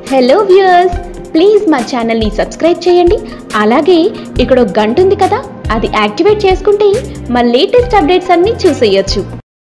hello viewers please మా ఛానల్ని subscribe చేయండి అలాగే ఇక్కడ ఒక గంట ఉంది కదా అది యాక్టివేట్ చేసుకుంటే మా లేటెస్ట్ అప్డేట్స్ అన్నీ చూసేయొచ్చు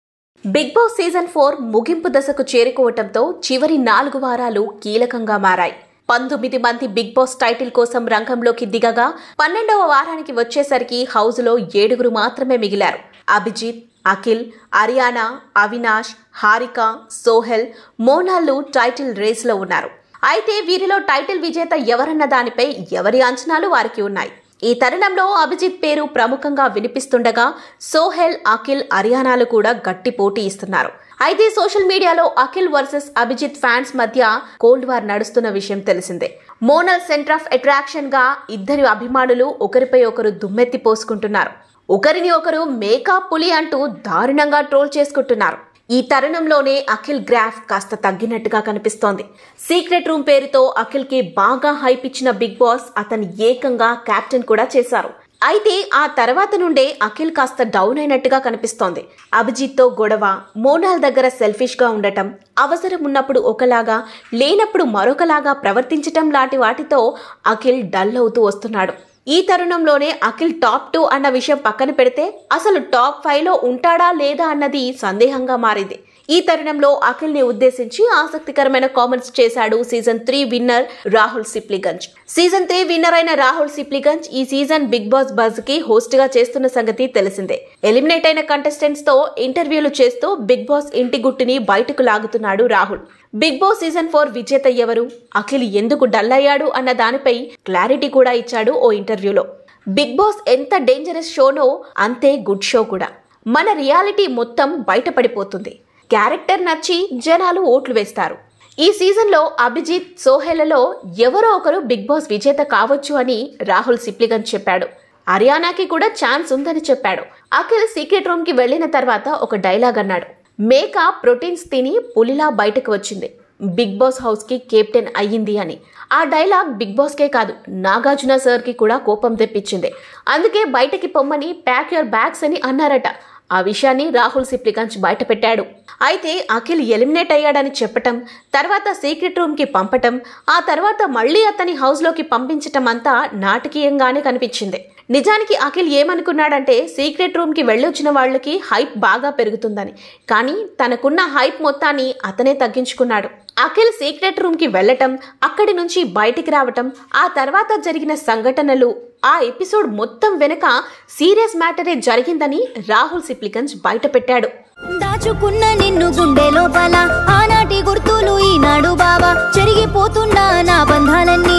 బిగ్ బాస్ సీజన్ ఫోర్ ముగింపు దశకు చేరుకోవటంతో చివరి నాలుగు వారాలు కీలకంగా మారాయి పంతొమ్మిది మంది బిగ్ బాస్ టైటిల్ కోసం రంగంలోకి దిగగా పన్నెండవ వారానికి వచ్చేసరికి హౌస్లో ఏడుగురు మాత్రమే మిగిలారు అభిజిత్ అఖిల్ అరియానా అవినాష్ హారిక సోహెల్ మోనాలు టైటిల్ రేస్లో ఉన్నారు అయితే వీరిలో టైటిల్ విజేత ఎవరన్న దానిపై ఎవరి అంచనాలు వారికి ఉన్నాయి ఈ తరుణంలో అభిజిత్ పేరు ప్రముఖంగా వినిపిస్తుండగా సోహెల్ అఖిల్ అరియానాలు కూడా గట్టి పోటీ ఇస్తున్నారు అయితే సోషల్ మీడియాలో అఖిల్ వర్సెస్ అభిజిత్ ఫ్యాన్స్ మధ్య కోల్డ్ వార్ నడుస్తున్న విషయం తెలిసిందే మోనల్ సెంటర్ ఆఫ్ అట్రాక్షన్ గా ఇద్దరు అభిమానులు ఒకరిపై ఒకరు దుమ్మెత్తి పోసుకుంటున్నారు ఒకరిని ఒకరు మేకప్ పులి అంటూ దారుణంగా ట్రోల్ చేసుకుంటున్నారు ఈ తరుణంలోనే అఖిల్ గ్రాఫ్ కాస్త తగ్గినట్టుగా కనిపిస్తోంది సీక్రెట్ రూమ్ పేరుతో అఖిల్ కి బాగా హైప్ ఇచ్చిన బిగ్ బాస్ అతని ఏకంగా కెప్టెన్ కూడా చేశారు అయితే ఆ తర్వాత నుండే అఖిల్ కాస్త డౌన్ అయినట్టుగా కనిపిస్తోంది అభిజిత్తో గొడవ మోనాల్ దగ్గర సెల్ఫిష్ గా ఉండటం అవసరం ఉన్నప్పుడు ఒకలాగా లేనప్పుడు మరొకలాగా ప్రవర్తించటం లాంటి వాటితో అఖిల్ డల్ అవుతూ వస్తున్నాడు ఈ తరుణంలోనే అఖిల్ టాప్ టూ అన్న విషయం పక్కన పెడితే అసలు టాప్ ఫైవ్ లో ఉంటాడా లేదా అన్నది సందేహంగా మారింది ఈ తరుణంలో అఖిల్ ని ఉద్దేశించి ఆసక్తికరమైన కామెంట్స్ చేశాడు season three winner Rahul Sipligunj season three winner అయిన రాహుల్ సిప్లిగంజ్ ఈ సీజన్ బిగ్ బాస్ బజ్ కి హోస్ట్ గా చేస్తున్న సంగతి తెలిసిందే ఎలిమినేట్ అయిన కంటెస్టెంట్స్ తో ఇంటర్వ్యూలు చేస్తూ బిగ్ బాస్ ఇంటి గుట్టుని బయటకు లాగుతున్నాడు Rahul Bigg Boss season four విజేత ఎవరు అఖిల్ ఎందుకు డల్ అయ్యాడు అన్న దానిపై క్లారిటీ కూడా ఇచ్చాడు ఓ ఇంటర్వ్యూలో బిగ్ బాస్ ఎంత డేంజరస్ షోనో అంతే గుడ్ షో కూడా మన రియాలిటీ మొత్తం బయటపడిపోతుంది క్యారెక్టర్ నచ్చి జనాలు ఓట్లు వేస్తారు ఈ సీజన్లో అభిజిత్ సోహెలలో ఎవరో ఒకరు బిగ్ బాస్ విజేత కావచ్చు అని రాహుల్ సిప్లిగన్ చెప్పాడు హర్యానాకి కూడా ఛాన్స్ ఉందని చెప్పాడు అఖిల్ సీక్రెట్ రూమ్ కి వెళ్లిన తర్వాత ఒక డైలాగ్ అన్నాడు మేక ప్రోటీన్స్ తిని పులిలా బయటకు వచ్చింది బిగ్ బాస్ హౌస్ కి కెప్టెన్ అయ్యింది అని ఆ డైలాగ్ బిగ్ బాస్ కే కాదు నాగార్జున సార్ కి కూడా కోపం తెప్పించింది అందుకే బయటకి పొమ్మని ప్యాక్ యువర్ బ్యాగ్స్ అని అన్నారట ఆ విషయాన్ని రాహుల్ సిప్లిగంజ్ బయటపెట్టాడు అయితే అఖిల్ ఎలిమినేట్ అయ్యాడని చెప్పటం తర్వాత సీక్రెట్ రూమ్ కి పంపటం ఆ తర్వాత మళ్ళీ అతని హౌస్ లోకి పంపించటం అంతా నాటకీయంగానే కనిపించింది నిజానికి అఖిల్ ఏమనుకున్నాడంటే సీక్రెట్ రూమ్ కి వెళ్ళొచ్చిన వాళ్ళకి హైప్ బాగా పెరుగుతుందని కానీ తనకున్న హైప్ మొత్తాన్ని అతనే తగ్గించుకున్నాడు అఖిల్ సీక్రెట్ రూమ్ కి వెళ్ళటం అక్కడి నుంచి బయటికి రావటం ఆ తర్వాత జరిగిన సంఘటనలు ఆ ఎపిసోడ్ మొత్తం వెనుక సీరియస్ మ్యాటరే జరిగిందని రాహుల్ సిప్లిగంజ్ బయటపెట్టాడు దాచుకున్న నిన్ను గుండె లోపల ఆనాటి గుర్తులు ఈనాడు బావా చెరిగిపోతున్న నా బంధాలన్నీ